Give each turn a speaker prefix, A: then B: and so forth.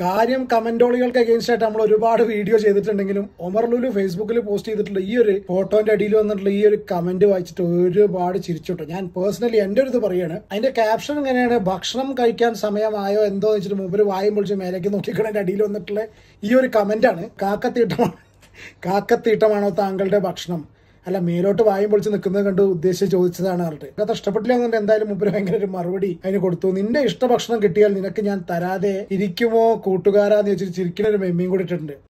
A: കാര്യം കമന്റോളികൾക്ക് അഗേൻസ്റ്റ് ആയിട്ട് നമ്മൾ ഒരുപാട് വീഡിയോ ചെയ്തിട്ടുണ്ടെങ്കിലും ഒമർ ലുലു ഫേസ്ബുക്കിൽ പോസ്റ്റ് ചെയ്തിട്ടുള്ള ഈ ഒരു ഫോട്ടോന്റെ അടിയിൽ വന്നിട്ടുള്ള ഈ ഒരു കമന്റ് വായിച്ചിട്ട് ഒരുപാട് ചിരിച്ചുട്ടോ ഞാൻ പേഴ്സണലി എന്റെ ഒരു ഇത് പറയാണ് അതിന്റെ ക്യാപ്ഷൻ എങ്ങനെയാണ് ഭക്ഷണം കഴിക്കാൻ സമയമായോ എന്തോ വെച്ചിട്ട് മുമ്പിൽ വായും പൊളിച്ച് മേലേക്ക് നോക്കിക്കണതിന്റെ അടിയിൽ വന്നിട്ടുള്ള ഈ ഒരു കമന്റ് ആണ് കാക്കത്തീട്ടമാണ് കാക്കത്തീട്ടമാണോ താങ്കളുടെ ഭക്ഷണം അല്ല മേലോട്ട് വായും പൊളിച്ച് നിൽക്കുന്നത് കണ്ട് ഉദ്ദേശിച്ച് ചോദിച്ചതാണ് പറഞ്ഞിട്ട് അത് ഇഷ്ടപ്പെട്ടില്ല എന്നുണ്ട് എന്തായാലും മുമ്പിൽ ഭയങ്കര ഒരു മറുപടി അതിന് കൊടുത്തു നിന്റെ ഇഷ്ട ഭക്ഷണം കിട്ടിയാൽ നിനക്ക് ഞാൻ തരാതെ ഇരിക്കുമോ കൂട്ടുകാരാന്ന് ചോദിച്ചിട്ട് ചിരിക്കുന്ന ഒരു മെമ്മയും കൂടി ഇട്ടിട്ടുണ്ട്